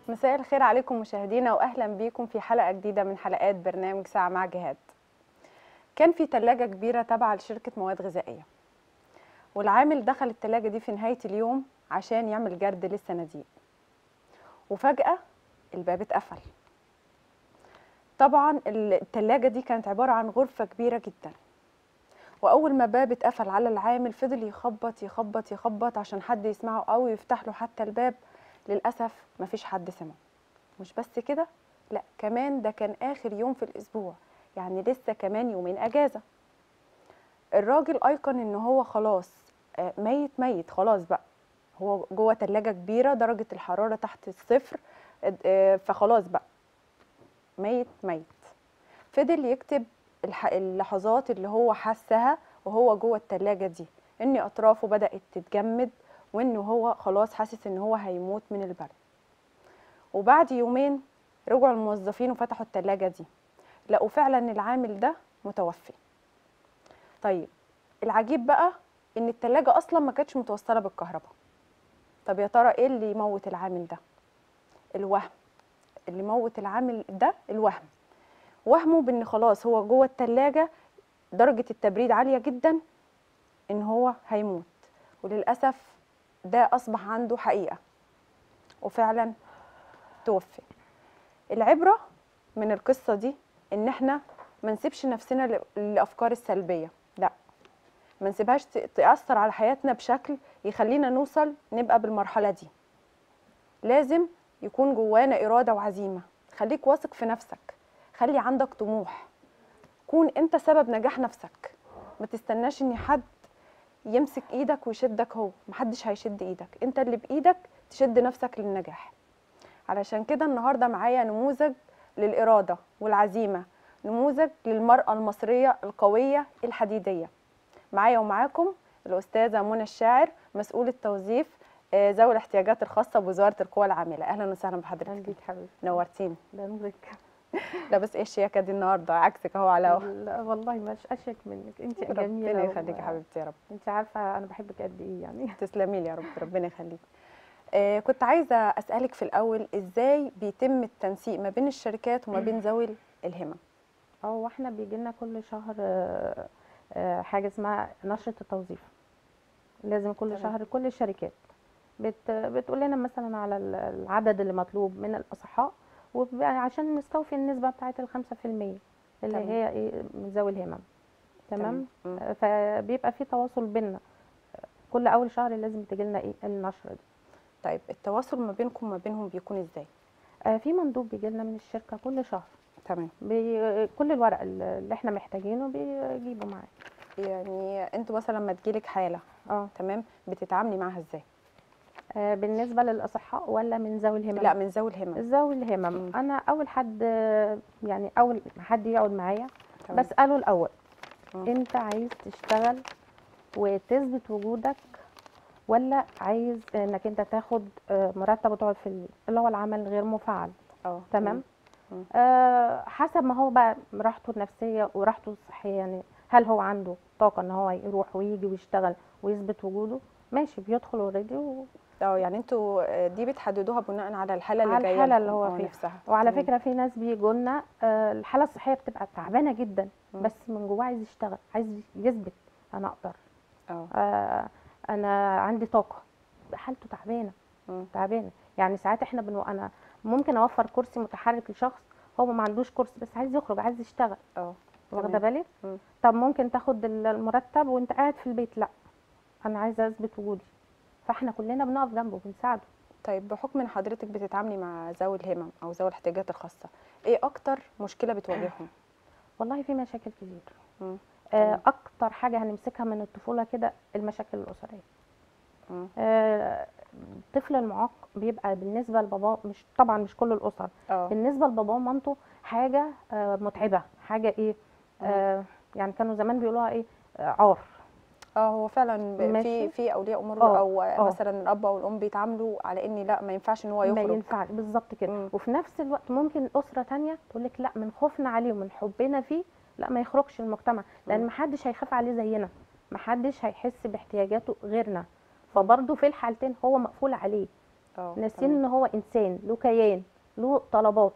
مساء الخير عليكم مشاهدينا واهلا بيكم في حلقه جديده من حلقات برنامج ساعه مع جهاد كان في ثلاجه كبيره تابعه لشركه مواد غذائيه والعامل دخل الثلاجه دي في نهايه اليوم عشان يعمل جرد للصناديق وفجاه الباب اتقفل طبعا الثلاجه دي كانت عباره عن غرفه كبيره جدا واول ما باب اتقفل على العامل فضل يخبط يخبط يخبط عشان حد يسمعه او يفتح له حتى الباب للاسف مفيش حد سمع مش بس كده لا كمان ده كان اخر يوم في الاسبوع يعني لسه كمان يومين اجازه الراجل ايقن ان هو خلاص آه، ميت ميت خلاص بقى هو جوه تلاجة كبيره درجه الحراره تحت الصفر آه، فخلاص بقى ميت ميت فضل يكتب الح- اللحظات اللي هو حسها وهو جوه التلاجة دي ان اطرافه بدات تتجمد وانه هو خلاص حاسس ان هو هيموت من البرد وبعد يومين رجعوا الموظفين وفتحوا التلاجة دي لقوا فعلا العامل ده متوفي طيب العجيب بقى ان التلاجة اصلا ما كانتش متوصله بالكهرباء طب يا ترى ايه اللي يموت العامل ده الوهم اللي موت العامل ده الوهم وهمه بان خلاص هو جوه التلاجة درجة التبريد عالية جدا ان هو هيموت وللأسف ده أصبح عنده حقيقة وفعلا توفي العبرة من القصة دي ان احنا ما نسيبش نفسنا ل- للأفكار السلبية لا ما نسيبهاش ت- تأثر على حياتنا بشكل يخلينا نوصل نبقى بالمرحلة دي لازم يكون جوانا إرادة وعزيمة خليك واثق في نفسك خلي عندك طموح كون انت سبب نجاح نفسك ما تستناش ان حد يمسك ايدك ويشدك هو محدش هيشد ايدك انت اللي بايدك تشد نفسك للنجاح علشان كده النهارده معايا نموذج للإرادة والعزيمة نموذج للمرأة المصرية القوية الحديدية معايا ومعاكم الأستاذة منى الشاعر مسؤول التوظيف آه، ذوي الاحتياجات الخاصة بوزارة القوى العاملة أهلا وسهلا بحضرتك بيك حبيبتي نورتيني ده نورك لابس ايه الشياكة دي النهارده عكسك اهو على لا والله مش اشيك منك انت ربنا جميله يخليك يا حبيبتي يا رب انت عارفه انا بحبك قد ايه يعني تسلمي لي يا رب ربنا يخليك آه كنت عايزه اسالك في الاول ازاي بيتم التنسيق ما بين الشركات وما بين ذوي الهمم اه احنا بيجي لنا كل شهر آه، آه، حاجه اسمها نشره التوظيف لازم كل تمام. شهر كل الشركات بت بتقول لنا مثلا على ال- العدد اللي مطلوب من الاصحاء وعشان نستوفي النسبه بتاعه ال 5% اللي تمام. هي ايه من ذوي الهمم تمام مم. آه، فبيبقى في تواصل بينا كل اول شهر لازم تجي لنا ايه النشره دي طيب التواصل ما بينكم وما بينهم بيكون ازاي آه، في مندوب بيجي لنا من الشركه كل شهر تمام بي... كل الورق اللي احنا محتاجينه بيجيبوا معاه يعني انتوا مثلا لما تجيلك حاله اه تمام بتتعاملي معاها ازاي آه، بالنسبه للاصحاء ولا من ذوي الهمم لا من ذوي الهمم ذوي الهمم مم. انا اول حد آه، يعني اول ما حد يقعد معايا تمام. بساله الاول مم. انت عايز تشتغل وتثبت وجودك ولا عايز انك انت تاخد آه، مرتب وتقعد في البيت اللي هو العمل غير مفعل اه تمام مم. آه حسب ما هو بقى راحته النفسيه وراحته الصحيه يعني هل هو عنده طاقه ان هو يروح ويجي ويشتغل ويثبت وجوده ماشي بيدخل اوريدي و... اه يعني انتوا آه، دي بتحددوها بناء على الحاله اللي على جايه الحالة لكم. اللي هو اه فيها. نفسها وعلى تمام. فكره في ناس بيجوا لنا آه الحاله الصحيه بتبقى تعبانه جدا مم. بس من جواه عايز يشتغل عايز يثبت انا اقدر اه آه انا عندي طاقه حالته تعبانه مم. تعبانه يعني ساعات احنا بنو... انا ممكن اوفر كرسي متحرك لشخص هو ما عندوش كرسي بس عايز يخرج عايز يشتغل اه واخده تمام. بالك مم. طب ممكن تاخد ال- المرتب وانت قاعد في البيت لا انا عايزه اثبت وجودي فاحنا كلنا بنقف جنبه بنساعده طيب بحكم ان حضرتك بتتعاملي مع ذوي الهمم او ذوي الاحتياجات الخاصه ايه اكتر مشكله بتواجههم والله في مشاكل كتير مم. آه تمام. اكتر حاجه هنمسكها من الطفوله كده المشاكل الاسريه مم. آه الطفل المعاق بيبقى بالنسبه لباباه مش طبعا مش كل الاسر اه بالنسبه لباباه ومامته حاجه آه متعبه حاجه ايه آه يعني كانوا زمان بيقولوها ايه آه عار اه هو فعلا ب- في ماشي. في اولياء امور اه، او اه. مثلا الاب او الام بيتعاملوا على ان لا ما ينفعش ان هو ما يخرج ينفع بالظبط كده مم. وفي نفس الوقت ممكن اسره تانية تقول لك لا من خوفنا عليه ومن حبنا فيه لا ما يخرجش المجتمع لان مم. ما حدش هيخاف عليه زينا ما حدش هيحس باحتياجاته غيرنا فبرضه في الحالتين هو مقفول عليه اه ناسيين تمام. ان هو انسان له كيان له طلبات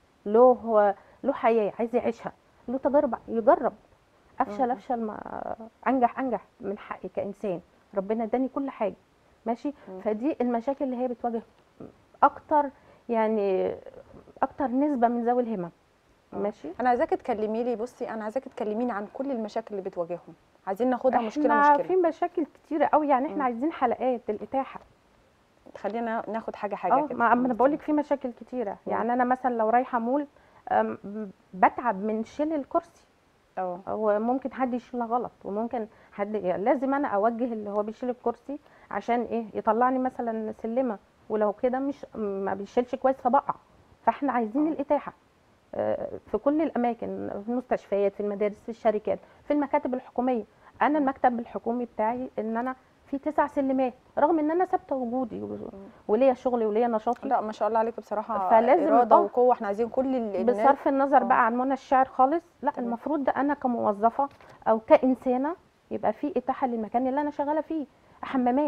له له حياه عايز يعيشها له تجارب يجرب افشل مم. افشل ما انجح انجح من حقي كانسان ربنا اداني كل حاجه ماشي مم. فدي المشاكل اللي هي بتواجه اكتر يعني اكتر نسبه من ذوي الهمم آه. ماشي انا عايزاكي تكلمي لي بصي انا عايزاكي تكلميني عن كل المشاكل اللي بتواجههم عايزين ناخدها مشكله احنا مشكله في مشاكل كتيره قوي يعني احنا مم. عايزين حلقات الاتاحه خلينا ناخد حاجه حاجه اه كده ما ما انا بقول لك في مشاكل كتيره مم. يعني انا مثلا لو رايحه مول أم، بتعب من شيل الكرسي اه هو ممكن حد يشيلها غلط وممكن حد يعني لازم انا اوجه اللي هو بيشيل الكرسي عشان ايه يطلعني مثلا سلمه ولو كده مش ما بيشيلش كويس فبقع فاحنا عايزين آه. الاتاحه آه، في كل الاماكن في المستشفيات في المدارس في الشركات في المكاتب الحكوميه انا المكتب الحكومي بتاعي ان انا في تسع سلمات رغم ان انا ثابته وجودي و- وليا شغلي وليا نشاطي لا ما شاء الله عليكم بصراحه فلازم- اراده آه. وقوه احنا عايزين كل ال- الناس بصرف النظر آه. بقى عن منى الشعر خالص لا تمام. المفروض ده انا كموظفه او كانسانه يبقى في اتاحه للمكان اللي انا شغاله فيه حمامات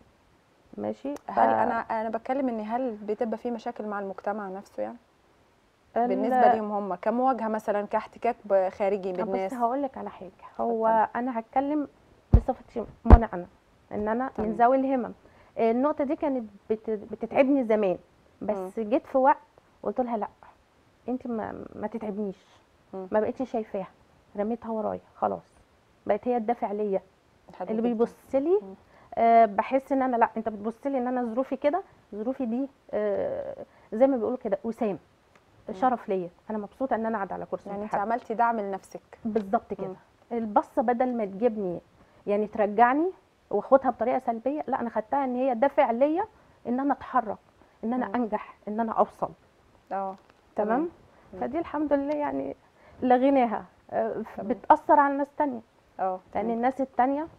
ماشي هل انا انا بتكلم ان هل بتبقى في مشاكل مع المجتمع نفسه يعني ال- بالنسبه ليهم هم كمواجهه مثلا كاحتكاك ب- خارجي بص بالناس هقول لك على حاجه هو اتفضلي. انا هتكلم بصفتي منى انا ان انا من تمام. ذوي الهمم النقطه دي كانت بت- بتتعبني زمان بس جيت في وقت قلت لها لا انت ما, ما تتعبنيش مم. ما بقتش شايفاها رميتها ورايا خلاص بقت هي الدافع ليا حلو اللي جداً. بيبص لي مم. آه بحس ان انا لا انت بتبص لي ان انا ظروفي كده ظروفي دي آه زي ما بيقولوا كده وسام شرف ليا انا مبسوطه ان انا قاعده على كرسي يعني انت متحرك. عملتي دعم لنفسك بالظبط كده البصه بدل ما تجيبني يعني ترجعني واخدها بطريقه سلبيه لا انا خدتها ان هي دافع ليا ان انا اتحرك ان انا مم. انجح ان انا اوصل اه تمام مم. فدي الحمد لله يعني لغيناها آه، تمام. بتاثر على ناس تانية اه لان تمام. الناس التانية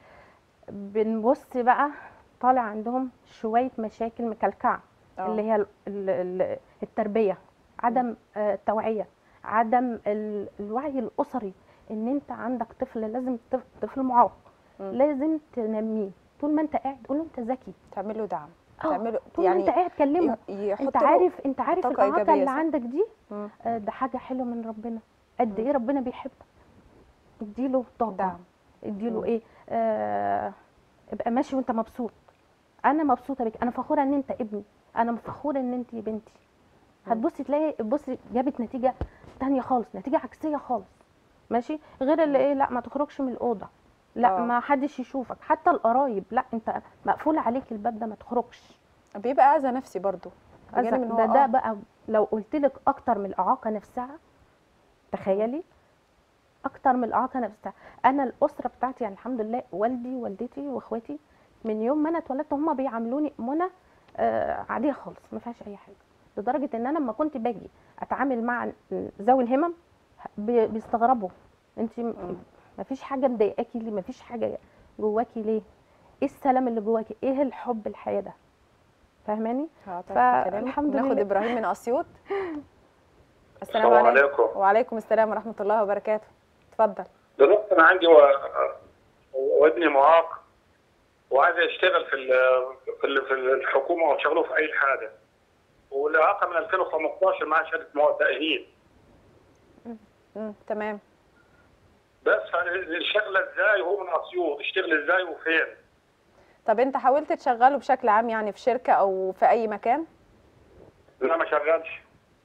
بنبص بقى طالع عندهم شويه مشاكل مكلكعه آه. اللي هي ال- ال- ال- التربيه عدم آه، التوعيه عدم ال- الوعي الاسري ان انت عندك طفل لازم طف- طفل معاق مم. لازم تنميه طول ما انت قاعد قول له انت ذكي تعملوا دعم آه، تعملوا طول ما انت يعني قاعد كلمه ي- يحط انت له- عارف انت عارف طاقة الاعاقه إيجابية، اللي صح؟ عندك دي مم. آه، ده حاجه حلوه من ربنا قد مم. ايه ربنا بيحبك اديله طاقه دعم اديله مم. ايه آه ابقى ماشي وانت مبسوط انا مبسوطه بك انا فخوره ان انت ابني انا فخوره ان انت بنتي مم. هتبصي تلاقي بصي جابت نتيجه تانية خالص نتيجه عكسيه خالص ماشي غير اللي ايه لا ما تخرجش من الاوضه لا آه. ما حدش يشوفك حتى القرايب لا انت مقفول عليك الباب ده ما تخرجش بيبقى اذى نفسي برضو بجانب ان هو ده ده آه. بقى لو قلت لك اكتر من الاعاقه نفسها تخيلي اكتر من الاعاقه نفسها انا الاسره بتاعتي يعني الحمد لله والدي ووالدتي واخواتي من يوم ما انا اتولدت هم بيعاملوني منى آه عاديه خالص ما فيهاش اي حاجه لدرجه ان انا لما كنت باجي اتعامل مع ذوي الهمم بي- بيستغربوا انت ما فيش حاجه مضايقاكي ليه ما فيش حاجه جواكي ليه ايه السلام اللي جواكي ايه الحب الحياه ده فاهماني هقطعك فالحمد في كلامك. ناخد لله. ابراهيم من اسيوط السلام السلام عليكم عليكم وعليكم السلام ورحمه الله وبركاته اتفضل دلوقتي انا عندي و... وابني معاق وعايز يشتغل في ال... في ال- في الحكومه وشغله في اي حاجه والاعاقه من 2015 معاه شهاده مو- تاهيل مم. تمام بس الشغله ازاي وهو من اسيوط يشتغل ازاي وفين؟ طب انت حاولت تشغله بشكل عام يعني في شركه او في اي مكان لا ما شغالش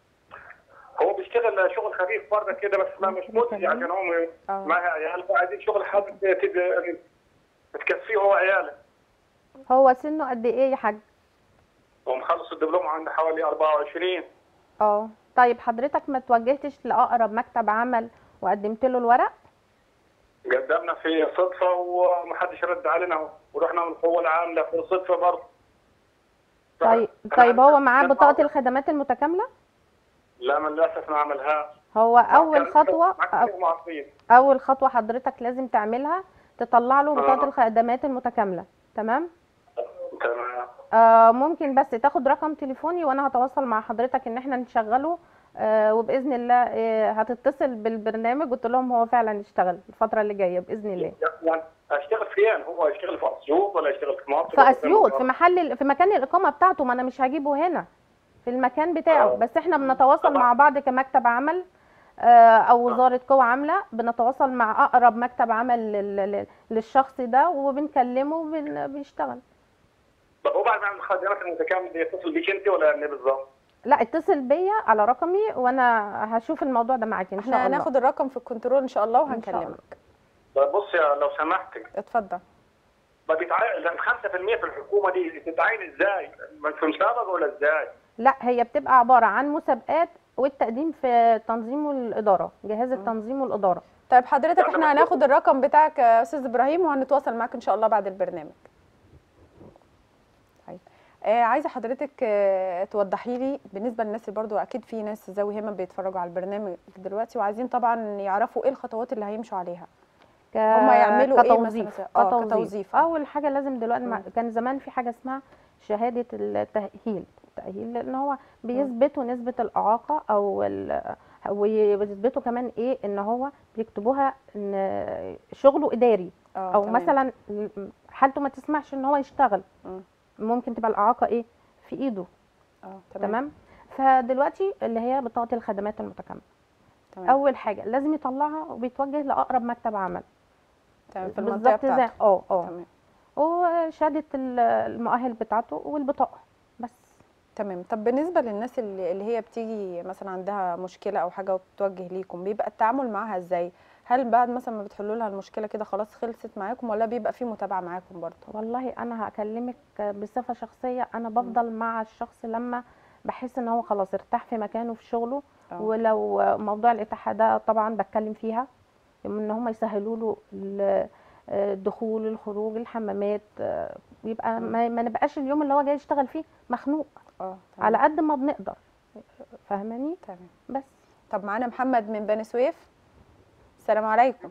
هو بيشتغل شغل خفيف بره كده بس ما مش مجزي عشان هو اه معاه عيال فعايزين شغل حاجه تبقى يعني تكفيه هو وعياله هو سنه قد ايه يا حاج هو مخلص الدبلوم عنده حوالي 24 اه طيب حضرتك ما توجهتش لاقرب مكتب عمل وقدمت له الورق قدمنا في صدفة ومحدش رد علينا ورحنا من القوة العاملة في صدفة برضه طيب طيب هو معاه بطاقه الخدمات المتكامله لا من للأسف ما عملها هو اول خطوه أو- معصيين اول خطوه حضرتك لازم تعملها تطلع له بطاقه آه. الخدمات المتكامله تمام تمام آه ممكن بس تاخد رقم تليفوني وانا هتواصل مع حضرتك ان احنا نشغله آه وباذن الله آه هتتصل بالبرنامج قلت لهم هو فعلا يشتغل الفتره اللي جايه باذن الله يعني اشتغل فين هو يشتغل في اسيوط ولا يشتغل في مصر في اسيوط في محل في مكان الاقامه بتاعته ما انا مش هجيبه هنا في المكان بتاعه آه. بس احنا بنتواصل طبعا. مع بعض كمكتب عمل آه، او وزاره قوى عامله بنتواصل مع اقرب مكتب عمل لل- لل- للشخص ده وبنكلمه وبن- بيشتغل طب هو بعد ما يعمل الخدمات المتكامله دي يتصل بيك انت ولا ايه بالظبط؟ لا اتصل بيا على رقمي وانا هشوف الموضوع ده معاكي ان شاء احنا الله هناخد الرقم في الكنترول ان شاء الله إن شاء الله. وهنكلمك طيب بص يا لو سمحت اتفضل ما بيتعين ال 5% في الحكومه دي بتتعين ازاي؟ في مسابقه ولا ازاي؟ لا هي بتبقى عباره عن مسابقات والتقديم في تنظيم والاداره جهاز التنظيم والاداره طيب حضرتك يعني احنا مكتوب. هناخد الرقم بتاعك يا استاذ ابراهيم وهنتواصل معاك ان شاء الله بعد البرنامج طيب آه عايزه حضرتك آه توضحي لي بالنسبه للناس اللي برضو اكيد في ناس ذوي همم بيتفرجوا على البرنامج دلوقتي وعايزين طبعا يعرفوا ايه الخطوات اللي هيمشوا عليها ك... هما يعملوا إيه كتوظيف مثلاً؟ آه، كتوظيف كتوظيف. اول حاجه لازم دلوقتي مع... مم. كان زمان في حاجه اسمها شهاده التاهيل التاهيل لان هو بيثبتوا نسبه الاعاقه او ال... ويثبتوا كمان ايه ان هو بيكتبوها ان شغله اداري اه او تمام. مثلا حالته ما تسمحش ان هو يشتغل مم. ممكن تبقى الاعاقه ايه في ايده اه تمام فدلوقتي اللي هي بطاقه الخدمات المتكامله تمام اول حاجه لازم يطلعها وبيتوجه لاقرب مكتب عمل تمام في المنطقه بالظبط زي بتاعتك اه اه تمام وشهاده ال- المؤهل بتاعته والبطاقه بس تمام طب بالنسبه للناس اللي, اللي هي بتيجي مثلا عندها مشكله او حاجه وبتوجه ليكم بيبقى التعامل معاها ازاي هل بعد مثلا ما بتحلوا لها المشكله كده خلاص خلصت معاكم ولا بيبقى في متابعه معاكم برضه والله انا هكلمك بصفه شخصيه انا بفضل مع الشخص لما بحس ان هو خلاص ارتاح في مكانه في شغله آه. ولو موضوع الاتاحه ده طبعا بتكلم فيها ان هم يسهلوا له ال- الدخول الخروج الحمامات آه، يبقى ما, ما نبقاش اليوم اللي هو جاي يشتغل فيه مخنوق اه على قد ما بنقدر فاهماني تمام بس طب معانا محمد من بني سويف السلام عليكم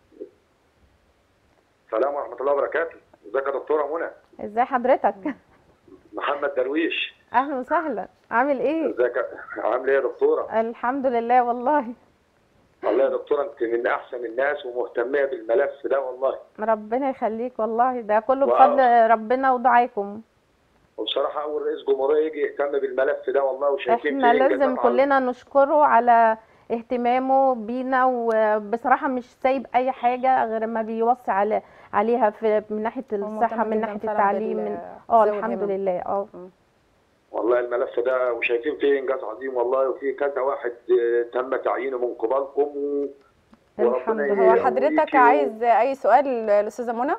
السلام ورحمه الله وبركاته ازيك يا دكتوره منى ازاي حضرتك محمد درويش اهلا وسهلا عامل ايه ازيك عامل ايه يا دكتوره الحمد لله والله والله يا دكتوره انت من احسن الناس ومهتميه بالملف ده والله ربنا يخليك والله ده كله واو. بفضل ربنا ودعائكم وبصراحه اول رئيس جمهوريه يجي يهتم بالملف ده والله وشايفين احنا فيه لازم إنجازات عظيمة. كلنا نشكره على اهتمامه بينا وبصراحه مش سايب اي حاجه غير ما بيوصي على عليها في من ناحيه هو الصحه مهتم من جداً ناحيه فعلاً التعليم بال- من اه ذوي الحمد الهمم. لله اه والله الملف ده وشايفين فيه انجاز عظيم والله وفي كذا واحد آه، تم تعيينه من قبلكم و... الحمد وربنا لله. هو يقويكي حضرتك و- عايز اي سؤال للاستاذه منى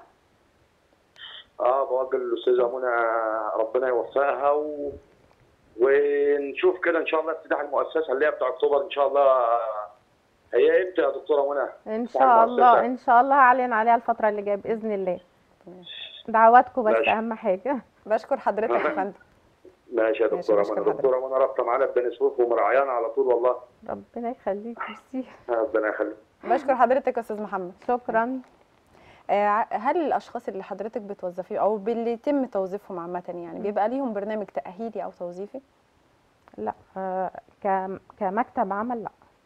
اه بوجه للاستاذه منى ربنا يوفقها و... ونشوف كده ان شاء الله افتتاح المؤسسه اللي هي بتاع اكتوبر ان شاء الله هي امتى يا دكتوره منى؟ ان بتاع شاء الله المؤسسة. ان شاء الله هعلن عليها الفتره اللي جايه باذن الله دعواتكم بس ماشي. اهم حاجه بشكر حضرتك يا فندم ماشي يا ماشي، دكتوره بشكر منى حضرتك. دكتوره منى رابطه معانا في بني سويف ومراعيانا على طول والله ربنا يخليك ميرسي ربنا يخليك بشكر حضرتك يا استاذ محمد شكرا آه، هل الاشخاص اللي حضرتك بتوظفيه او اللي يتم توظيفهم عامه يعني بيبقى ليهم برنامج تاهيلي او توظيفي لا آه ك- كمكتب عمل لا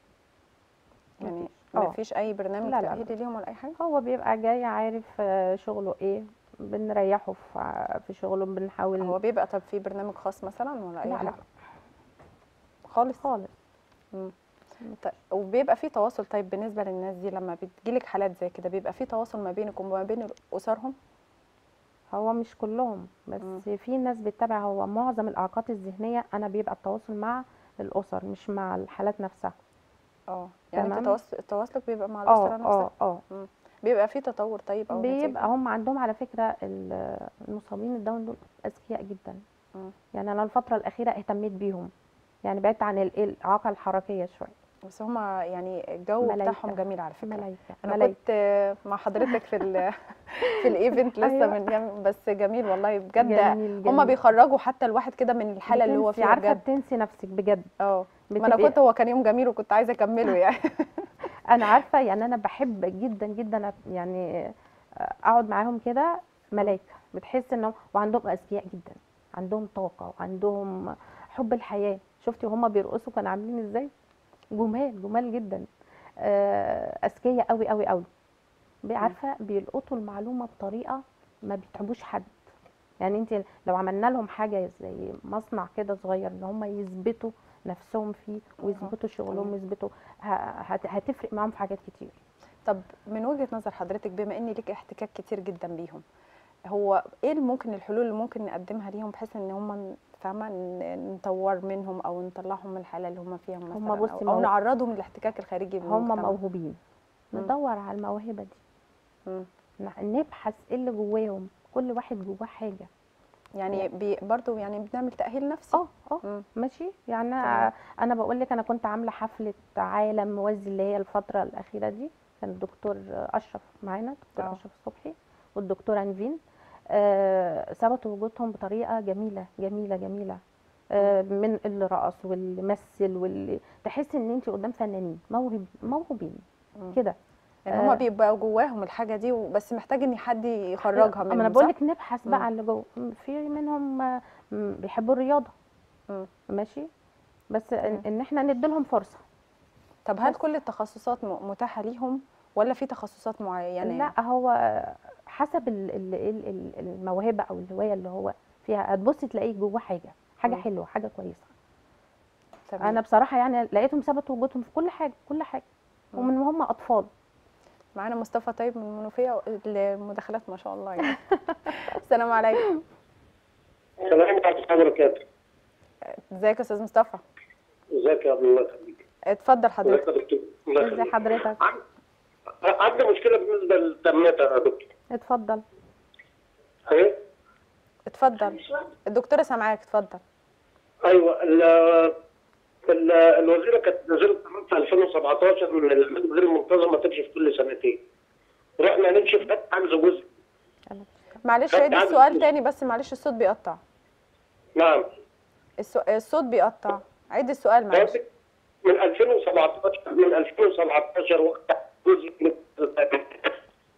يعني مفيش. ما آه. فيش اي برنامج لا، لا، لا. تاهيلي ليهم ولا اي حاجه هو بيبقى جاي عارف آه، شغله ايه بنريحه في ع- في شغله بنحاول هو بيبقى طب في برنامج خاص مثلا ولا اي لا حاجه لا خالص خالص طيب وبيبقى في تواصل طيب بالنسبه للناس دي لما بتجيلك حالات زي كده بيبقى في تواصل ما بينكم وما بين اسرهم هو مش كلهم بس مم. في ناس بتتابع هو معظم الاعاقات الذهنيه انا بيبقى التواصل مع الاسر مش مع الحالات نفسها اه يعني انت تمام. تواصل تواصلك بيبقى مع الاسره اه نفسها اه اه بيبقى في تطور طيب او نتيجة؟ بيبقى هم عندهم على فكره ال- المصابين الداون دول اذكياء جدا مم. يعني انا الفتره الاخيره اهتميت بيهم يعني بعدت عن ال- الاعاقه الحركيه شويه بس هما يعني الجو ملايكة. بتاعهم جميل على فكره ملايكه انا ملايكه كنت مع حضرتك في ال في الايفنت لسه أيوة. من يوم بس جميل والله بجد جميل هما جميل. بيخرجوا حتى الواحد كده من الحاله اللي هو بتنسي- فيها عارفه بجد بتنسي نفسك بجد اه ما انا بتبقي- كنت هو كان يوم جميل وكنت عايزه اكمله يعني انا عارفه يعني انا بحب جدا جدا أت- يعني اقعد معاهم كده ملايكه بتحس انهم وعندهم اذكياء جدا عندهم طاقه وعندهم حب الحياه شفتي هما بيرقصوا كانوا عاملين ازاي جمال جمال جدا آه، اذكياء قوي قوي قوي عارفه بيلقطوا المعلومه بطريقه ما بيتعبوش حد يعني انت لو عملنا لهم حاجه زي مصنع كده صغير ان هم يثبتوا نفسهم فيه ويثبتوا شغلهم تمام. ويثبتوا ه- هت- هتفرق معاهم في حاجات كتير طب من وجهة نظر حضرتك بما ان ليك احتكاك كتير جدا بيهم هو ايه اللي ممكن الحلول اللي ممكن نقدمها ليهم بحيث ان هم فاهمه ن- نطور منهم او نطلعهم من الحاله اللي هم فيها مثلا بصي او, مو- أو نعرضهم للاحتكاك الخارجي هم بالمجتمع. موهوبين مم. ندور على الموهبه دي مم. نح- نبحث ايه اللي جواهم كل واحد جواه حاجه يعني بي برضو يعني بنعمل تاهيل نفسي اه اه مم. ماشي يعني تمام. انا انا بقول لك انا كنت عامله حفله عالم موازي اللي هي الفتره الاخيره دي كان الدكتور اشرف معانا الدكتور آه. اشرف صبحي والدكتوره نيفين آه ثبتوا وجودهم بطريقه جميله جميله جميله آه من اللي رقص واللي مثل واللي تحس ان انت قدام فنانين موهوب موهوبين مم. كده يعني هم آه. بيبقوا جواهم الحاجه دي بس محتاج ان حد يخرجها ما انا منهم بقول صح؟ لك نبحث مم. بقى على اللي جوه م- في منهم آه، م- بيحبوا الرياضه مم. ماشي بس ان, تمام. إن احنا ندي لهم فرصه طب هل بس. كل التخصصات م- متاحه ليهم ولا في تخصصات معينه لا هو حسب ال- ال- ال- ال- الموهبه او الهوايه اللي هو فيها هتبصي تلاقيه جواه حاجه حاجه مم. حلوه حاجه كويسه تمام. انا بصراحه يعني لقيتهم ثبتوا وجودهم في كل حاجه كل حاجه مم. ومن هم اطفال معانا مصطفى طيب من المنوفيه المداخلات ما شاء الله يعني السلام عليكم السلام عليكم ورحمة الله وبركاته. ازيك يا استاذ مصطفى ازيك يا عبد الله يخليك. اتفضل ازيك حضرتك يا دكتور. الله ازي يخليك. حضرتك عن- عندي مشكلة بالنسبة للتأمينات يا دكتور. اتفضل ايه؟ اتفضل الدكتوره سامعاك اتفضل ايوه ال ال- الوزيرة كانت نزلت التأمينات في 2017 من الأعمال غير المنتظمة تكشف كل سنتين. رحنا نكشف خدت حجز جزء. معلش خدت عيد عدد السؤال فلوس. تاني بس معلش الصوت بيقطع نعم. السو- الصوت بيقطع عيد السؤال معلش قصدي من 2017 من 2017 وقت جزء من التأمينات.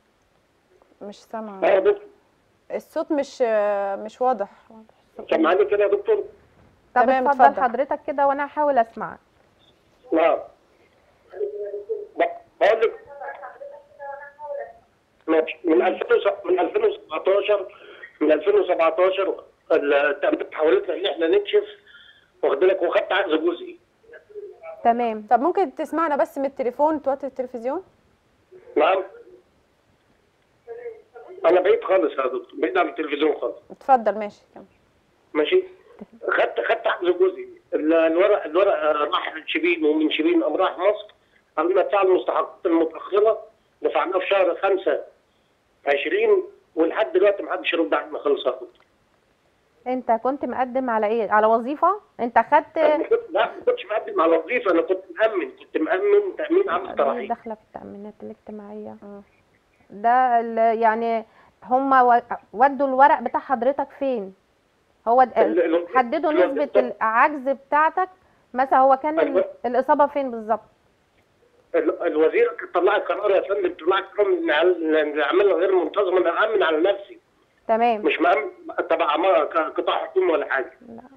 مش سامعه يا دكتور الصوت مش مش واضح سامعاني كده يا دكتور؟ طب تمام، اتفضل اتفضل. حضرتك كده وانا هحاول اسمعك نعم ب- بقول لك ماشي من 2000 من 2017 من 2017 التأمينات حاولتنا ان احنا نكشف واخد بالك وخدت عقد جزئي تمام طب ممكن تسمعنا بس من التليفون توطي التلفزيون نعم انا بعيد خالص يا دكتور بعيد عن التلفزيون خالص اتفضل ماشي كمل ماشي خدت خدت عقد جزئي ال- الورق الورق راح شبين ومن شبين قام راح مصر قالوا لنا ادفع المستحقات المتاخره دفعناه في شهر 5 20 ولحد دلوقتي ما حدش يرد علينا خالص يا دكتور انت كنت مقدم على ايه على وظيفه انت خدت أنا كنت- لا ما كنتش مقدم على وظيفه انا كنت مأمن كنت مأمن تأمين عام دي اقتراحي داخله في التامينات الاجتماعيه مم. ده ال- يعني هم و- ودوا الورق بتاع حضرتك فين هو د- ال- ال- حددوا ال- نسبه العجز بتاعتك مثلا هو كان ال- أيوة. الاصابه فين بالظبط ال- الوزيره كانت طلعت قرار يا فندم طلعت قرار ان عل- إن العماله غير منتظمه انا مأمن على نفسي تمام مش مأمن تبع ما- ك- قطاع حكومي ولا حاجه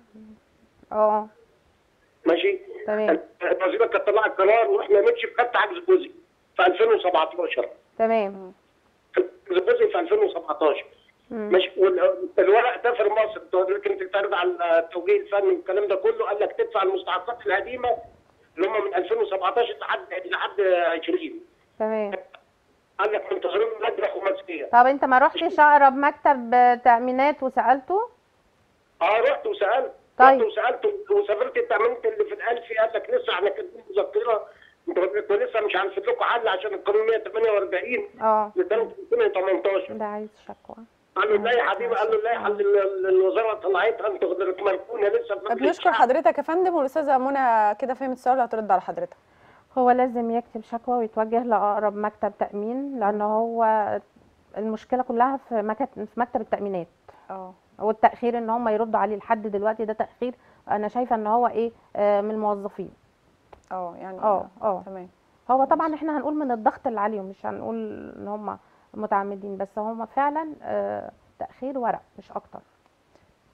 اه ماشي تمام الوزيره كانت طلعت قرار واحنا نمشي في خدت عجز جزئي في 2017 تمام عجز جزئي في 2017 مم. ماشي والورق ده في مصر لكن تتعرض على التوجيه الفني والكلام ده كله قال لك تدفع المستحقات القديمه اللي هم من 2017 لحد لحد 20 تمام قال لك منتظرين لجنه خماسيه طب انت ما رحتش اقرب مكتب تامينات وسالته اه رحت وسالت طيب. رحت وسالت وسافرت التامينات اللي في الالفي قال لك لسه احنا كاتبين مذكره انتوا لسه مش عارفين لكم حل عشان القانون 148 اه لسنه 2018 ده عايز شكوى قال له لا يا حبيبي قال له لا اللي ال- الوزاره طلعتها انتوا مركونه لسه في مجلس بنشكر الشعب. حضرتك يا فندم والاستاذه منى كده فهمت السؤال وهترد على حضرتك هو لازم يكتب شكوى ويتوجه لأقرب مكتب تأمين لأن هو المشكلة كلها في مكتب, في مكتب التأمينات اه والتأخير إن هم يردوا عليه لحد دلوقتي ده تأخير أنا شايفة إن هو إيه آه، من الموظفين اه يعني اه اه تمام هو طبعا إحنا هنقول من الضغط اللي عليهم مش هنقول إن هم متعمدين بس هم فعلا آه، تأخير ورق مش أكتر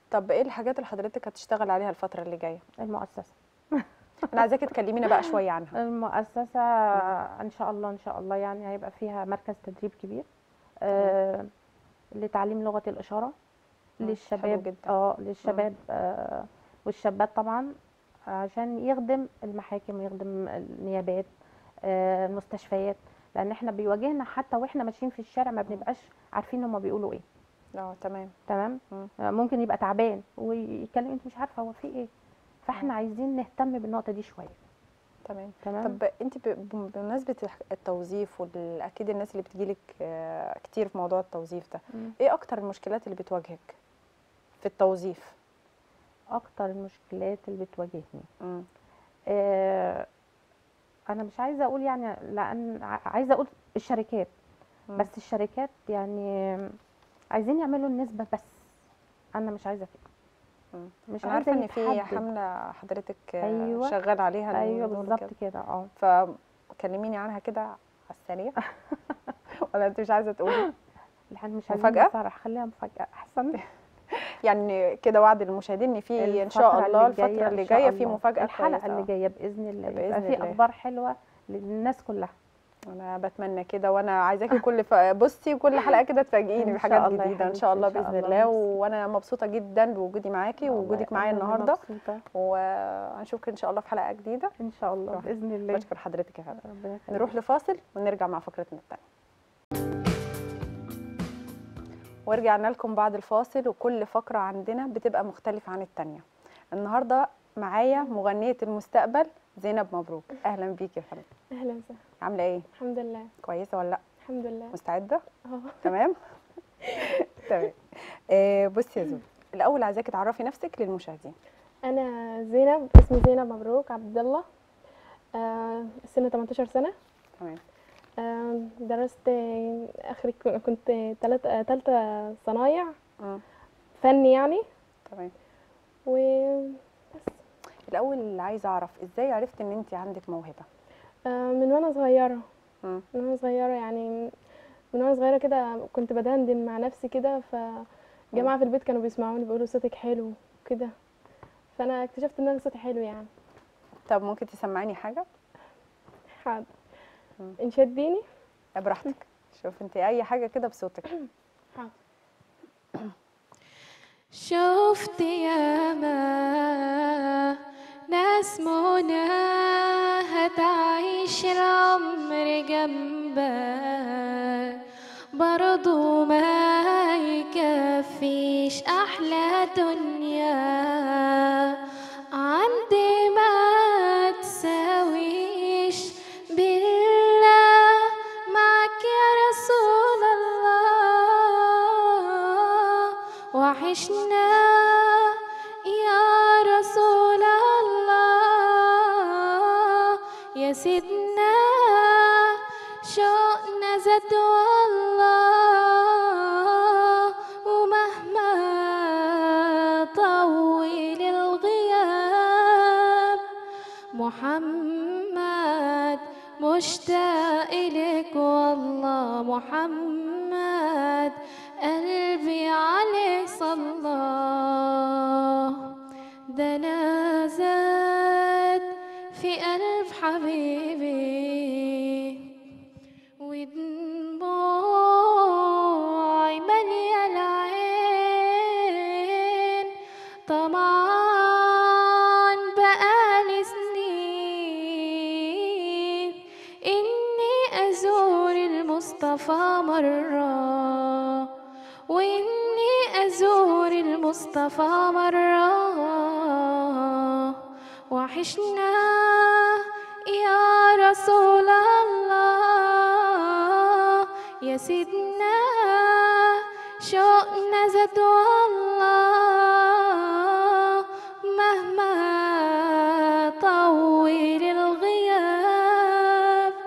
طب ايه الحاجات اللي حضرتك هتشتغل عليها الفتره اللي جايه المؤسسه انا عايزاكي تكلمينا بقى شويه عنها المؤسسه ان شاء الله ان شاء الله يعني هيبقى فيها مركز تدريب كبير آه لتعليم لغه الاشاره مم، حلو للشباب جدا. اه للشباب آه والشابات طبعا عشان يخدم المحاكم ويخدم النيابات آه المستشفيات لان احنا بيواجهنا حتى واحنا ماشيين في الشارع ما بنبقاش عارفين هما بيقولوا ايه اه تمام تمام مم. آه، ممكن يبقى تعبان ويتكلم انت مش عارفه هو في ايه فاحنا عايزين نهتم بالنقطه دي شويه تمام تمام طب انت ب- ب- بمناسبه الح- التوظيف واكيد الناس اللي بتجيلك آه، كتير في موضوع التوظيف ده مم. ايه اكتر المشكلات اللي بتواجهك في التوظيف اكتر المشكلات اللي بتواجهني مم. آه، انا مش عايزه اقول يعني لان ع- عايزه اقول الشركات مم. بس الشركات يعني عايزين يعملوا النسبه بس انا مش عايزه كده مم. مش انا عارفه عايزه ان في يتحدد. حمله حضرتك آه، أيوة. شغال عليها ايوه اليومين دول بالظبط كده. كده اه فكلميني عنها كده على السريع ولا انت مش عايزه تقولي الحين مش مفاجأة؟ عايزين نصرح خليها مفاجاه احسن يعني كده وعد للمشاهدين ان في ان الفترة شاء الله الجاية الفتره إن اللي شاء جايه في الله. مفاجاه الحلقه كويسة. اللي جايه باذن الله بإذن يبقى في الله. اخبار حلوه للناس كلها انا بتمنى كده وانا عايزاكي كل ف... بصي كل حلقه كده تفاجئيني إن بحاجات شاء الله يا جديده ان حبيبتي، شاء الله إن شاء باذن الله. الله ميرسي. وانا مبسوطه جدا بوجودي معاكي ووجودك معايا والله أنا النهارده مبسوطة. وهنشوفك ان شاء الله في حلقه جديده ان شاء الله روح. باذن الله بشكر حضرتك يا فندم ربنا يخليك. نروح لفاصل ونرجع مع فقرتنا الثانيه ورجعنا لكم بعد الفاصل وكل فقره عندنا بتبقى مختلفه عن الثانيه النهارده معايا مغنيه المستقبل زينب مبروك اهلا بيكي يا فندم اهلا وسهلا عامله ايه الحمد لله كويسه ولا لا الحمد لله مستعده اه تمام تمام آه بصي يا زوز الاول عايزاكي تعرفي نفسك للمشاهدين انا زينب اسمي زينب مبروك عبد الله آه سنة 18 سنة تمام آه درست اخري ك- كنت تلاتة تالتة صنايع مم. فني يعني تمام و الاول عايزه اعرف ازاي عرفت ان انت عندك موهبه آه من وانا صغيرة مم. من وانا صغيرة يعني من وانا صغيرة كده كنت بدندن مع نفسي كده فجماعة في البيت كانوا بيسمعوني بيقولوا صوتك حلو كده فانا اكتشفت ان انا صوتي حلو يعني طب ممكن تسمعيني حاجه حاضر مم. ان شديني آه، براحتك شوف انت اي حاجه كده بصوتك شفت ياما ناس مناها تعيش العمر جنبك برضو ما يكفيش أحلى دنيا عندي ما تساويش بالله معك يا رسول الله وحشنا يا رسول الله يا سيدنا شوقنا زاد والله ومهما طول الغياب محمد مشتاق لك والله محمد قلبي عليه صلى ده انا زاد في قلب حبيبي ودموعي مالية العين طمعان بقالي سنين إني أزور المصطفى مرة وإني أزور المصطفى مرة وحشنا يا رسول الله يا سيدنا شوقنا زاد والله مهما طول الغياب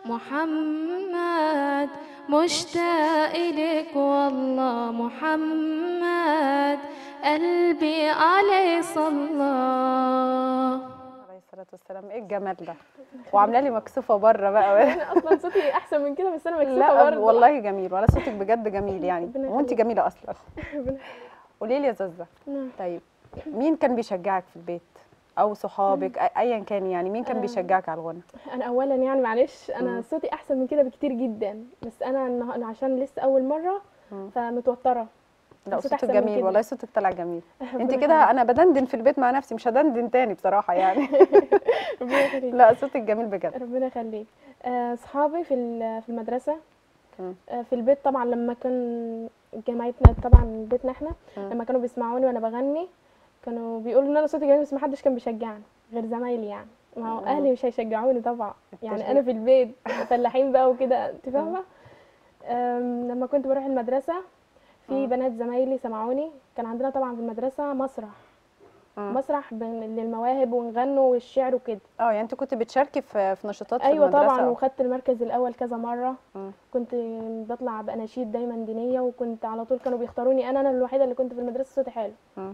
محمد مشتاق لك والله محمد قلبي عليه صلى عليه الصلاه والسلام ايه الجمال ده وعامله لي مكسوفه بره بقى انا اصلا صوتي احسن من كده بس انا مكسوفه لا برضه والله جميل ولا صوتك بجد جميل يعني ربنا وانت يخليك. جميله اصلا ربنا- قولي لي يا زوزة نعم. طيب مين كان بيشجعك في البيت او صحابك أ- ايا كان يعني مين كان آه. بيشجعك على الغنى انا اولا يعني معلش مم. انا صوتي احسن من كده بكتير جدا بس انا النه- أنا عشان لسه اول مره مم. فمتوتره لا صوت صوتك أحسن من جميل كده. والله صوتك طلع جميل انت ربنا كده انا بدندن في البيت مع نفسي مش هدندن تاني بصراحه يعني يخليك. ربنا يخليك لا صوتك جميل بجد ربنا يخليك آه، صحابي في ال- في المدرسه مم. آه، في البيت طبعا لما كان جامعتنا طبعا بيتنا احنا مم. لما كانوا بيسمعوني وانا بغني كانوا بيقولوا ان انا صوتي جميل بس ما حدش كان بيشجعني غير زمايلي يعني ما هو مم. اهلي مش هيشجعوني طبعا يعني التشجيع. انا في البيت فلاحين بقى وكده انت فاهمه آم، لما كنت بروح المدرسه في مم. بنات زمايلي سمعوني كان عندنا طبعا في المدرسه مسرح مم. مسرح بين- للمواهب ونغنوا والشعر وكده اه يعني انت كنت بتشاركي في في نشاطات في ايوه المدرسه طبعا أو- وخدت المركز الاول كذا مره مم. كنت بطلع باناشيد دايما دينيه وكنت على طول كانوا بيختاروني انا انا الوحيده اللي كنت في المدرسه صوتي حلو مم.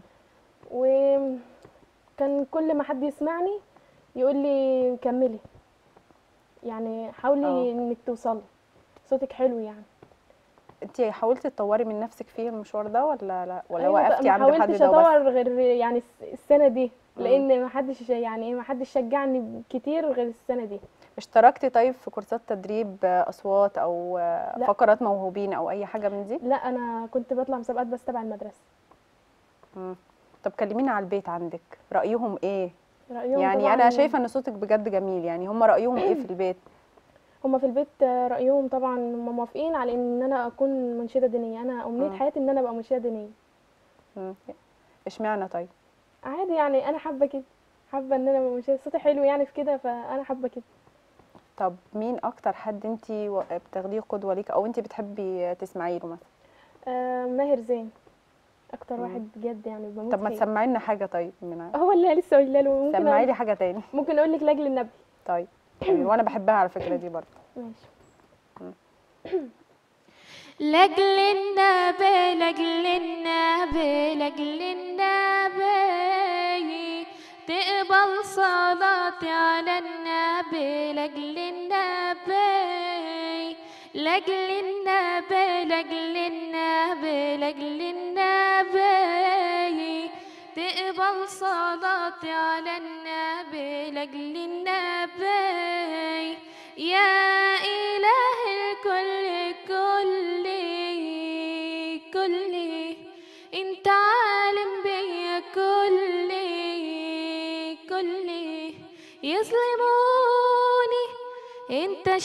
وكان كل ما حد يسمعني يقول لي كملي يعني حاولي آه. انك توصلي صوتك حلو يعني انت حاولتي تطوري من نفسك في المشوار ده ولا لا ولا أيوة بقى، وقفتي ما عند الحد حاولتش ده وبس اطور غير يعني الس- السنه دي مم. لان ما حدش يعني ما حدش شجعني كتير غير السنه دي اشتركتي طيب في كورسات تدريب آه، اصوات او آه، لا. فقرات موهوبين او اي حاجه من دي لا انا كنت بطلع مسابقات بس تبع المدرسه مم. طب كلمينا على البيت عندك رايهم ايه رايهم يعني انا طبعاً- شايفه ان صوتك بجد جميل يعني هم رايهم ايه في البيت هما في البيت آه، رأيهم طبعا هما موافقين على ان انا اكون منشدة دينية انا امنية مم. حياتي ان انا ابقى منشدة دينية مم. اشمعنى طيب عادي يعني انا حابة كده حابة ان انا أبقى منشدة صوتي حلو يعني في كده فانا حابة كده طب مين اكتر حد انت بتاخديه قدوه ليك او انت بتحبي تسمعي له مثلا آه ماهر زين اكتر مم. واحد بجد يعني بموت طب ما فيه. تسمعي لنا حاجه طيب من هو اللي لسه قايله له ممكن سمعي أقول لي حاجه تاني ممكن اقول لك لاجل النبي طيب جميل. وانا بحبها على فكره دي برضه ماشي لأجل النبي لأجل النبي لأجل النبي تقبل صلاتي على النبي لأجل النبي لأجل النبي لأجل النبي لأجل النبي تقبل صلاتي على النبي لأجل النبي يا إله الكل كلي كلي انت عالم بيا كلي كلي يظلموني انت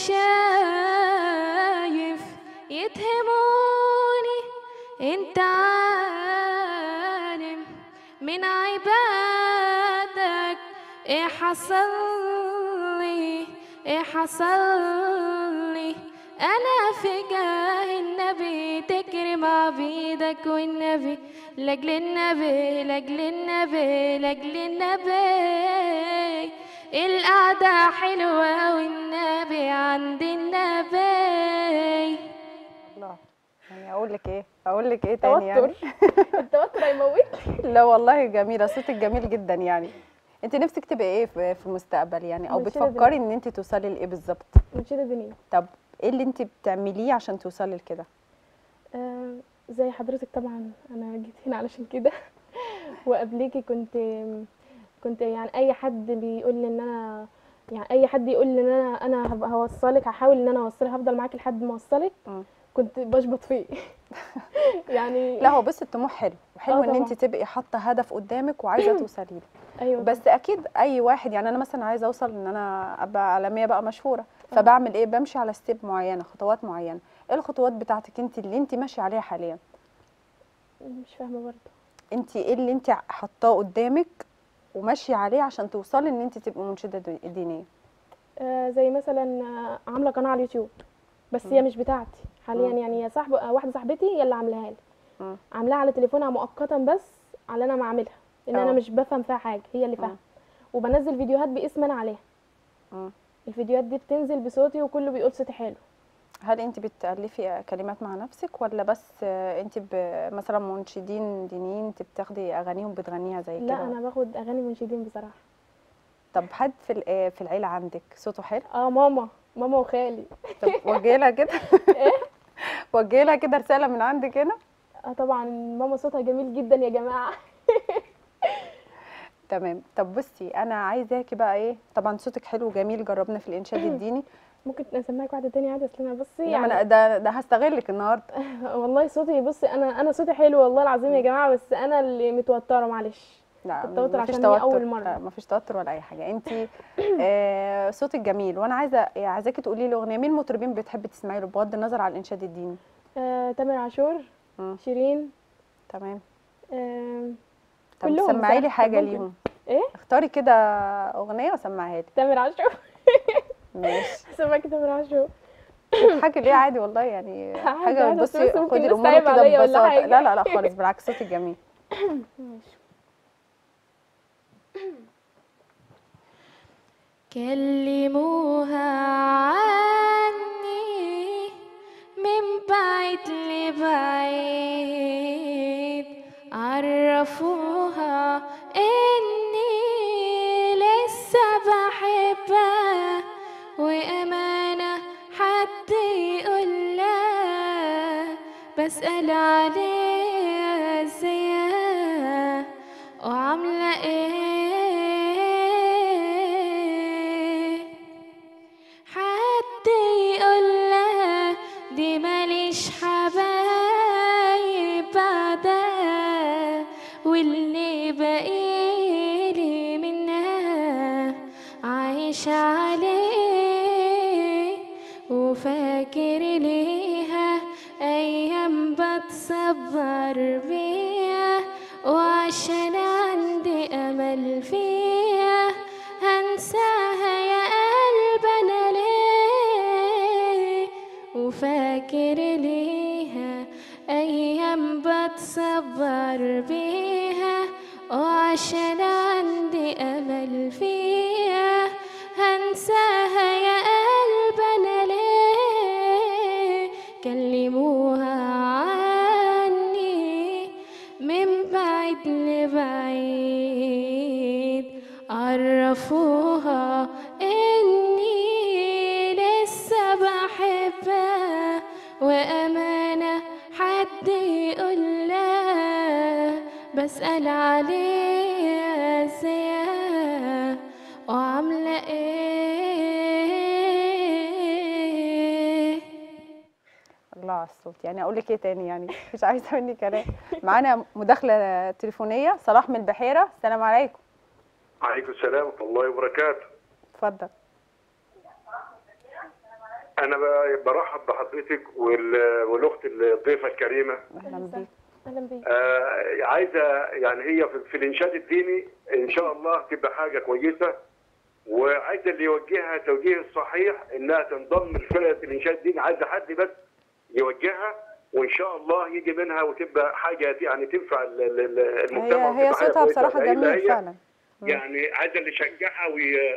شايف يتهموني انت عالم من عبادك ايه حصل لي ايه حصل لي انا في جاه النبي تكرم عبيدك والنبي لاجل النبي لاجل النبي لاجل النبي القعدة حلوة والنبي عند النبي الله يعني اقول لك ايه اقول لك ايه تاني يعني توتر التوتر هيموتني لا والله جميله صوتك جميل جدا يعني انت نفسك تبقي ايه في في المستقبل يعني او منشدة بتفكري ان انت توصلي لايه بالظبط منشدة دينية طب ايه اللي انت بتعمليه عشان توصلي لكده آه زي حضرتك طبعا انا جيت هنا علشان كده وقبليكي كنت كنت يعني اي حد بيقول لي ان انا يعني اي حد يقول لي ان انا انا هبقى هوصلك هحاول ان انا اوصلك هفضل معاكي لحد ما اوصلك مم. كنت بشبط فيه يعني لا هو بص الطموح حلو وحلو آه ان انت طبعا. تبقي حاطه هدف قدامك وعايزه توصلي له ايوه بس اكيد اي واحد يعني انا مثلا عايزه اوصل ان انا ابقى عالميه بقى مشهوره فبعمل ايه بمشي على ستيب معينه خطوات معينه ايه الخطوات بتاعتك انت اللي انت ماشيه عليها حاليا مش فاهمه برضه انت ايه اللي انت حاطاه قدامك وماشيه عليه عشان توصلي ان انت تبقي منشده دي- دينيه آه زي مثلا آه، عامله قناه على اليوتيوب بس هي مش بتاعتي حاليا مم. يعني هي صاحبه آه، واحده صاحبتي هي اللي عاملاها لي مم. عاملاها على تليفونها مؤقتا بس على انا ما اعملها لان انا اه. مش بفهم فيها حاجه هي اللي مم. فاهمه وبنزل فيديوهات باسم انا عليها مم. الفيديوهات دي بتنزل بصوتي وكله بيقول صوتي حلو هل انت بتالفي كلمات مع نفسك ولا بس آه، انت ب- مثلا منشدين دينيين انت بتاخدي اغانيهم بتغنيها زي لا كده انا باخد اغاني منشدين بصراحه طب حد في ال- آه، في العيله عندك صوته حلو اه ماما ماما وخالي طب وجهي لها كده وجهي لها كده رساله من عندك هنا اه طبعا ماما صوتها جميل جدا يا جماعه تمام طب بصي انا عايزاكي بقى ايه طبعا صوتك حلو وجميل جربنا في الانشاد الديني ممكن اسمعك واحده تانية عادي اصل انا بصي يعني انا يعني ده ده هستغلك النهارده والله صوتي بصي انا انا صوتي حلو والله العظيم يا جماعه بس انا اللي متوتره معلش لا التوتر مفيش عشان هي توتر أول مرة. لا، مفيش توتر ولا اي حاجه انت آه صوتك جميل وانا عايزه يعني عايزاكي تقولي لي اغنيه مين المطربين بتحبي تسمعي له بغض النظر عن الانشاد الديني آه تامر عاشور مم. شيرين تمام آه طب كلهم سمعي لي بصراحة. حاجه ممكن. ليهم ايه اختاري كده اغنيه وسمعها لي تامر عاشور ماشي سمعك تامر عاشور بتضحكي ليه عادي والله يعني عادي حاجه عادي، بس بصي بس ممكن خدي الناس الامور تعيب كده عليا ولا ببساطه حاجة. لا لا لا خالص بالعكس صوتك جميل ماشي كلموها عني من بعيد لبعيد عرفوها اني لسه بحبها وامانه حد يقول لها بسأل عليها ازيها وعاملة ايه حد يقول لها دي ماليش حبايب بعدها واللي بقيلي منها عايش عليه وفاكر ليها ايام بتصبر بيها وعشان عندي امل فيها هنساها يا قلب انا ليه وفاكر ليها ايام بتصبر بيها وعشان عندي امل فيها هنساها يا قلب انا ليه كلموها عني من بعيد لبعيد عرفوها اني لسه بحبها وامانه حد يقول لها بسال عليها ازيها وعامله ايه الله على الصوت يعني اقول لك ايه تاني يعني مش عايزه مني كلام معانا مداخله تليفونيه صلاح من البحيره السلام عليكم عليكم السلام ورحمة الله وبركاته اتفضل أنا ب- برحب بحضرتك وال- والأخت الضيفة الكريمة اهلا بيك اهلا بيك آه، عايزة يعني هي في- في الإنشاد الديني إن شاء الله تبقى حاجة كويسة وعايزة اللي يوجهها توجيه الصحيح إنها تنضم لفرقة الإنشاد الديني عايزة حد بس يوجهها وإن شاء الله يجي منها وتبقى حاجة يعني تنفع ال- ال- ال- المجتمع هي هي وتبقى حاجة صوتها كويسة. بصراحه لأن جميل هي فعلا يعني عايزه اللي يشجعها وي...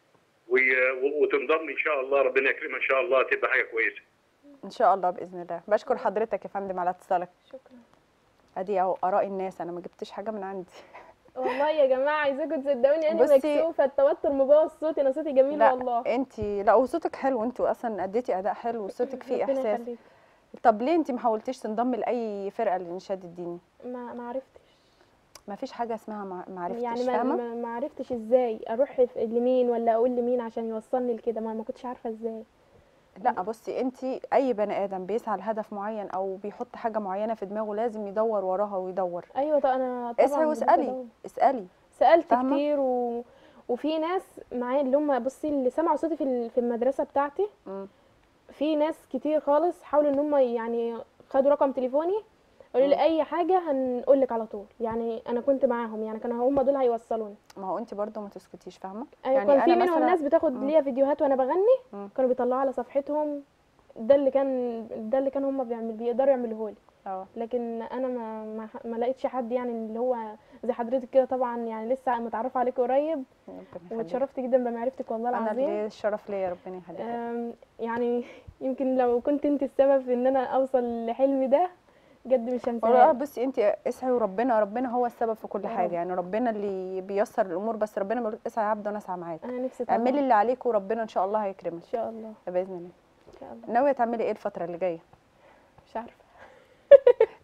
وي... وتنضم ان شاء الله ربنا يكرمها ان شاء الله تبقى حاجه كويسه ان شاء الله باذن الله بشكر حضرتك يا فندم على اتصالك شكرا ادي اهو اراء الناس انا ما جبتش حاجه من عندي والله يا جماعه عايزاكم تصدقوني انا بصي- مكسوفه التوتر مبوظ صوتي انا صوتي جميل لا والله انت لا وصوتك حلو انت اصلا اديتي اداء حلو وصوتك فيه ربنا احساس يخليك. طب ليه انت ما حاولتيش تنضمي لاي فرقه للانشاد الديني ما ما عرفتش ما فيش حاجه اسمها ما ما عرفتش يعني ما, فاهمه ما, ما عرفتش ازاي اروح في- لمين ولا اقول لمين عشان يوصلني لكده ما, ما كنتش عارفه ازاي لا بصي انت اي بني ادم بيسعى لهدف معين او بيحط حاجه معينه في دماغه لازم يدور وراها ويدور ايوه طب انا طبعا اسعي بدأت واسالي أدور. اسالي سالت فاهمة؟ كتير و... وفي ناس معايا اللي هم بصي اللي سمعوا صوتي في ال- في المدرسه بتاعتي مم. في ناس كتير خالص حاولوا ان هم يعني خدوا رقم تليفوني قالوا لي مم. اي حاجه هنقول لك على طول يعني انا كنت معاهم يعني كانوا هم دول هيوصلوني ما هو انت برضو ما تسكتيش فاهمه ايوه يعني كان في أنا منهم مثلاً- ناس بتاخد مم. ليا فيديوهات وانا بغني مم. كانوا بيطلعوا على صفحتهم ده اللي كان ده اللي كان هم بيعمل بيقدروا يعملوه لي اه لكن انا ما ما, ما لقيتش حد يعني اللي هو زي حضرتك كده طبعا يعني لسه متعرفه عليك قريب ربنا يخليك. واتشرفت جدا بمعرفتك والله انا العظيم اللي الشرف ليا ربنا يخليك أم، يعني يمكن لو كنت انت السبب في ان انا اوصل لحلمي ده بجد مش والله هنساها بصي انت اسعي وربنا ربنا هو السبب في كل يا حاجه رب. يعني ربنا اللي بيسر الامور بس ربنا بيقول اسعي يا عبد وانا اسعى معاك انا نفسي طبعا اعملي اللي عليك وربنا ان شاء الله ان هيكرمك شاء الله باذن الله ان شاء الله ناويه تعملي ايه الفتره اللي جايه مش عارفه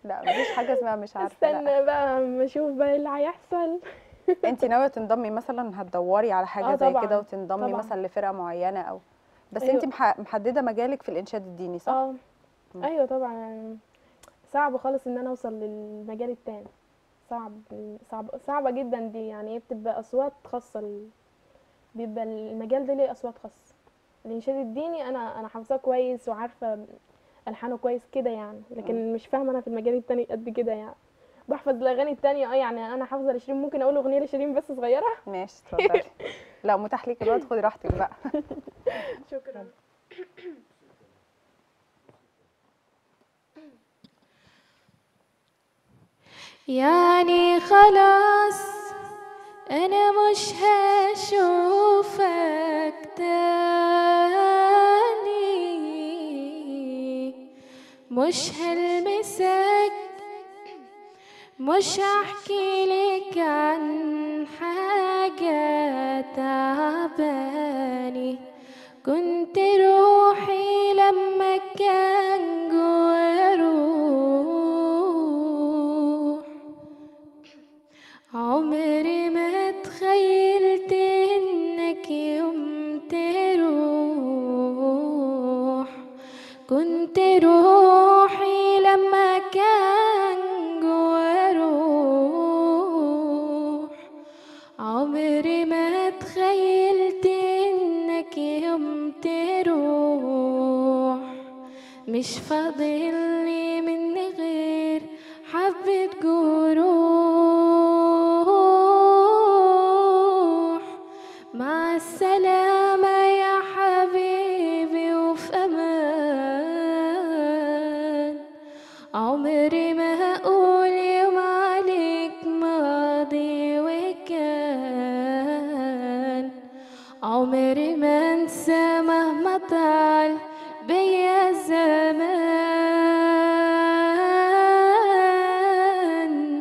لا مفيش حاجه اسمها مش عارفه لا. استنى بقى اما اشوف بقى إيه اللي هيحصل انت ناويه تنضمي مثلا هتدوري على حاجه آه زي طبعاً، كده وتنضمي طبعاً. مثلا لفرقه معينه او بس أيوة. انت مح- محدده مجالك في الانشاد الديني صح اه مم. ايوه طبعا يعني صعب خالص ان انا اوصل للمجال التاني صعب صعب صعبة جدا دي يعني هي بتبقى اصوات خاصة ال- بيبقى المجال ده ليه اصوات خاصة الانشاد الديني انا انا حافظاه كويس وعارفة الحانه كويس كده يعني لكن مش فاهمة انا في المجال التاني قد كده يعني بحفظ الاغاني التانية اه يعني انا حافظة لشيرين ممكن اقول اغنية لشيرين بس صغيرة ماشي اتفضلي لا متاح ليك الوقت خدي راحتك بقى شكرا يعني خلاص انا مش هشوفك تاني مش هلمسك مش هحكي لك عن حاجة تعباني كنت روحي لما كان جوا روح عمري ما تخيلت انك يوم تروح كنت روحي لما كان جوا روح عمري ما تخيلت انك يوم تروح مش فاضلي مني غير حبة جروح مع السلامة يا حبيبي وفي أمان عمري ما هقول يوم عليك ماضي وكان عمري ما انسى مهما طال بيا الزمان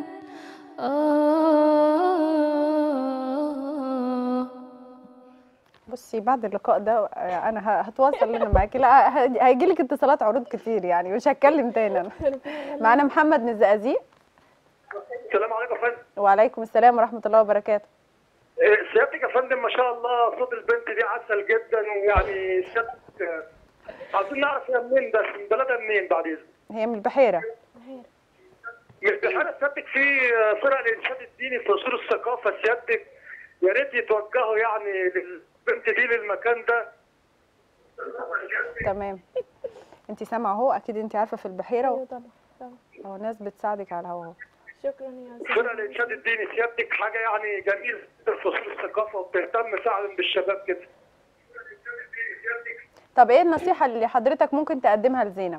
آه بصي بعد اللقاء ده آه، انا ه- هتواصل انا معاكي لا هيجي لك اتصالات عروض كتير يعني مش هتكلم تاني انا معانا محمد من الزقازيق السلام عليكم يا فندم وعليكم السلام ورحمه الله وبركاته إيه، سيادتك يا فندم ما شاء الله صوت البنت دي عسل جدا ويعني سيادتك آه، عايزين نعرف هي منين بس من بلدها منين بعد اذنك هي من البحيره مش بحاله سيادتك في آه، فرق الانشاد الديني في اصول الثقافه سيادتك يا ريت يتوجهوا يعني للبنت دي للمكان ده تمام انت سامعه اهو اكيد انت عارفه في البحيره ايوه و- طبعا طبعا اهو ناس بتساعدك على الهوا اهو شكرا يا فرق استاذ الانشاد الديني سيادتك حاجه يعني جميله في اصول الثقافه وبتهتم فعلا بالشباب كده طب ايه النصيحه اللي حضرتك ممكن تقدمها لزينب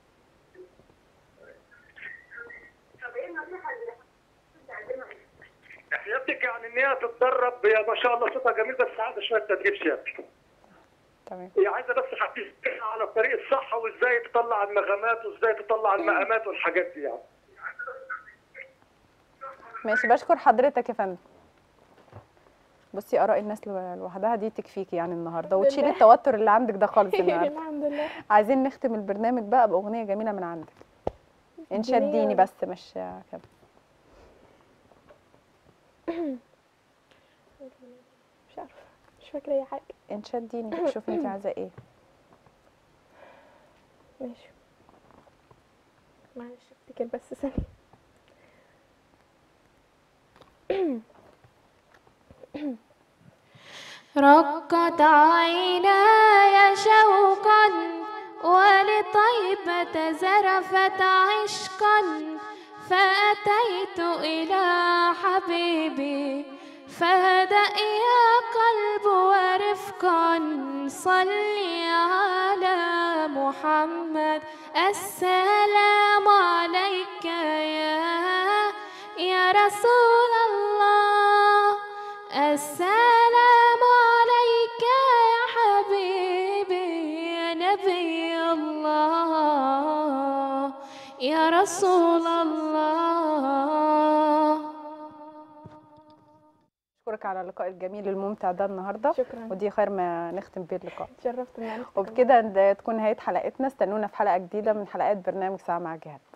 سيادتك يعني ان هي تتدرب هي ما شاء الله صوتها جميل بس عايزه شويه تدريب سيادتك تمام هي عايزه بس حد يشتغل على الطريق الصح وازاي تطلع النغمات وازاي تطلع المقامات والحاجات دي يعني ماشي بشكر حضرتك يا فندم بصي اراء الناس لو- لوحدها دي تكفيكي يعني النهارده وتشيلي التوتر اللي عندك ده خالص النهارده الحمد لله عايزين نختم البرنامج بقى باغنيه جميله من عندك انشاد دينية ديني ولا- بس مش كده مش عارفه مش فاكره اي حاجه انشاد ديني شوفي انت عايزه ايه ماشي معلش افتكر بس ثانيه رقت عيناي شوقا ولطيبة زرفت عشقا فأتيت إلى حبيبي فهدأ يا قلب ورفقا صلي على محمد السلام عليك يا يا رسول الله السلام عليك يا حبيبي يا نبي الله يا رسول الله اشكرك على اللقاء الجميل الممتع ده النهارده شكرا ودي خير ما نختم بيه اللقاء اتشرفت معرفتك وبكده ده تكون نهايه حلقتنا استنونا في حلقه جديده من حلقات برنامج ساعه مع جهاد